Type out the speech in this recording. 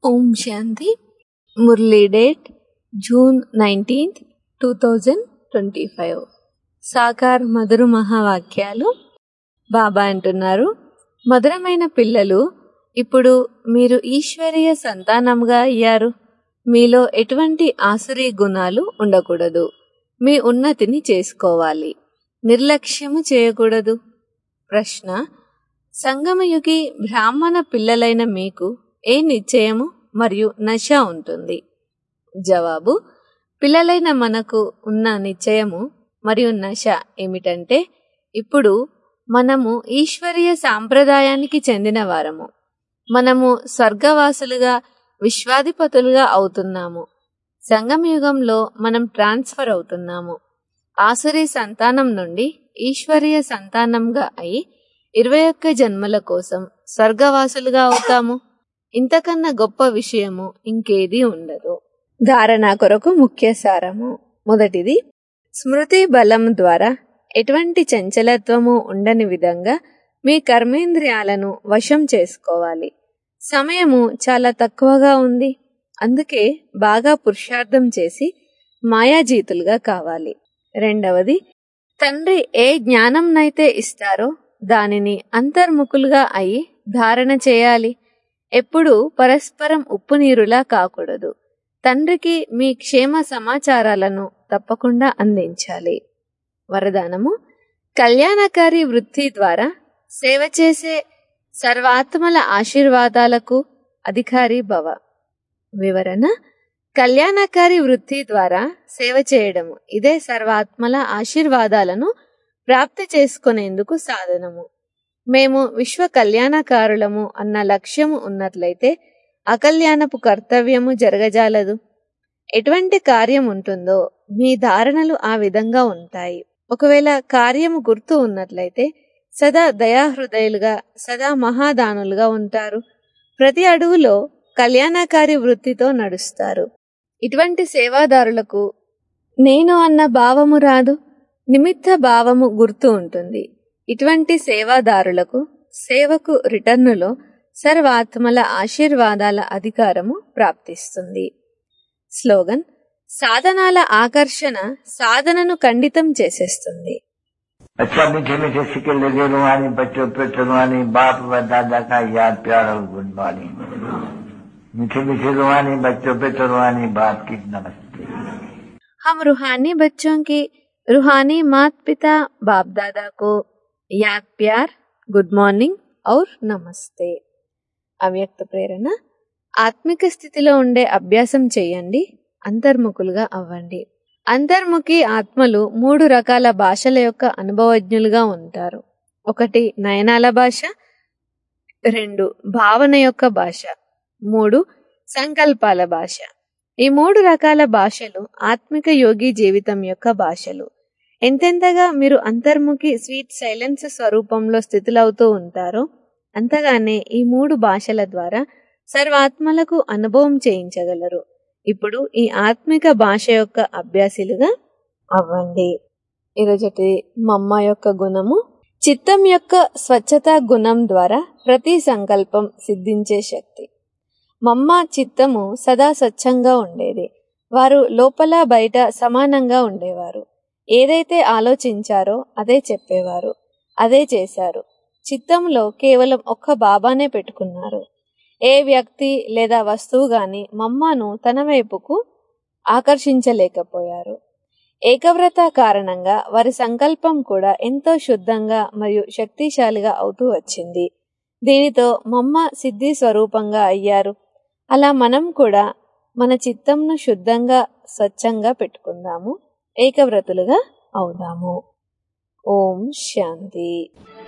ఓం శాంతి Murli date June nineteenth two thousand twenty five సాకార్ మధుర మహావాక్యాలు బాబా అంటున్నారు మధురమైన పిల్లలు ఇప్పుడు మీరు ఈశ్వరీయ సంతానంగా అయ్యారు మీలో ఎటువంటి ఆసురీ గుణాలు ఉండకూడదు మీ ఉన్నతిని చేసుకోవాలి నిర్లక్ష్యము చేయకూడదు ప్రశ్న సంగమయుగి బ్రాహ్మణ పిల్లలైన మీకు ఏ నిశ్చయము మరియు నశ ఉంటుంది జవాబు పిల్లలైన మనకు ఉన్న నిశ్చయము మరియు నశ ఏమిటంటే ఇప్పుడు మనము ఈశ్వరీయ సాంప్రదాయానికి చెందిన వారము మనము స్వర్గవాసులుగా విశ్వాధిపతులుగా అవుతున్నాము సంగమయుగంలో మనం ట్రాన్స్ఫర్ అవుతున్నాము ఆసురీ సంతానం నుండి ఈశ్వరీయ సంతానంగా అయి ఇరవై ఒక్క జన్మల కోసం స్వర్గవాసులుగా అవుతాము ఇంతకన్నా గొప్ప విషయము ఇంకేది ఉండదు ధారణ కొరకు ముఖ్య సారము మొదటిది స్మృతి బలం ద్వారా ఎటువంటి చంచలత్వము ఉండని విధంగా మీ కర్మేంద్రియాలను వశం చేసుకోవాలి సమయము చాలా తక్కువగా ఉంది అందుకే బాగా పురుషార్థం చేసి మాయాజీతులుగా కావాలి రెండవది తండ్రి ఏ జ్ఞానంనైతే ఇస్తారో దానిని అంతర్ముఖులుగా అయి ధారణ చేయాలి ఎప్పుడూ పరస్పరం ఉప్పు నీరులా కాకూడదు తండ్రికి మీ క్షేమ సమాచారాలను తప్పకుండా అందించాలి వరదానము కళ్యాణకారి వృత్తి ద్వారా సేవ చేసే సర్వాత్మల ఆశీర్వాదాలకు అధికారి భవ వివరణ కళ్యాణకారి వృత్తి ద్వారా సేవ చేయడము ఇదే సర్వాత్మల ఆశీర్వాదాలను ప్రాప్తి చేసుకునేందుకు సాధనము మేము విశ్వ కళ్యాణకారులము అన్న లక్ష్యము ఉన్నట్లయితే అకల్యాణపు కర్తవ్యము జరగజాలదు ఎటువంటి కార్యం ఉంటుందో మీ ధారణలు ఆ విధంగా ఉంటాయి ఒకవేళ కార్యము గుర్తు ఉన్నట్లయితే సదా దయాహృదయులుగా సదా మహాదానులుగా ఉంటారు ప్రతి అడుగులో కళ్యాణకారి వృత్తితో నడుస్తారు ఇటువంటి సేవాదారులకు నేను అన్న భావము రాదు నిమిత్త భావము గుర్తు ఉంటుంది ఇటువంటి సేవాదారులకు సేవకు రిటర్నులో సర్వాత్మల ఆశీర్వాదాల అధికారము ప్రాప్తిస్తుంది స్లోగన్ సాధనాల ఆకర్షణ సాధనను ఖండితం చేసేస్తుంది अच्छा मीठे मीठे सिक्के लगे रुहानी बच्चों पे रुहानी बाप व दादा का याद प्यार और गुड मॉर्निंग मीठे मीठे रुहानी बच्चों पे रुहानी बाप की नमस्ते हम रूहानी बच्चों की रूहानी मात पिता बाप दादा को याद प्यार గుడ్ మార్నింగ్ ఔర్ నమస్తే అవ్యక్త ప్రేరణ ఆత్మిక స్థితిలో ఉండే అభ్యాసం చేయండి అంతర్ముఖులుగా అవ్వండి అంతర్ముఖి ఆత్మలు మూడు రకాల భాషల యొక్క అనుభవజ్ఞులుగా ఉంటారు ఒకటి నయనాల భాష రెండు భావన యొక్క భాష మూడు సంకల్పాల భాష ఈ మూడు రకాల భాషలు ఆత్మిక యోగి జీవితం యొక్క భాషలు ఎంతెంతగా మీరు అంతర్ముఖి స్వీట్ సైలెన్స్ స్వరూపంలో స్థితులవుతూ ఉంటారో అంతగానే ఈ మూడు భాషల ద్వారా సర్వాత్మలకు అనుభవం చేయించగలరు ఇప్పుడు ఈ ఆత్మిక భాష యొక్క అభ్యాసులుగా అవ్వండి ఈరోజటి మమ్మ యొక్క గుణము చిత్తం యొక్క స్వచ్ఛత గుణం ద్వారా ప్రతి సంకల్పం సిద్ధించే శక్తి మమ్మ చిత్తము సదా స్వచ్ఛంగా ఉండేది వారు లోపల బయట సమానంగా ఉండేవారు ఏదైతే ఆలోచించారో అదే చెప్పేవారు అదే చేశారు చిత్తంలో కేవలం ఒక్క బాబానే పెట్టుకున్నారు ఏ వ్యక్తి లేదా వస్తువు గాని మమ్మను తన వైపుకు ఆకర్షించలేకపోయారు ఏకవ్రత కారణంగా వారి సంకల్పం కూడా ఎంతో శుద్ధంగా మరియు శక్తిశాలిగా అవుతూ వచ్చింది దీనితో మమ్మ సిద్ధి స్వరూపంగా అయ్యారు అలా మనం కూడా మన చిత్తంను శుద్ధంగా స్వచ్ఛంగా పెట్టుకుందాము ఏకవ్రతులుగా అవుదాము ఓం శాంతి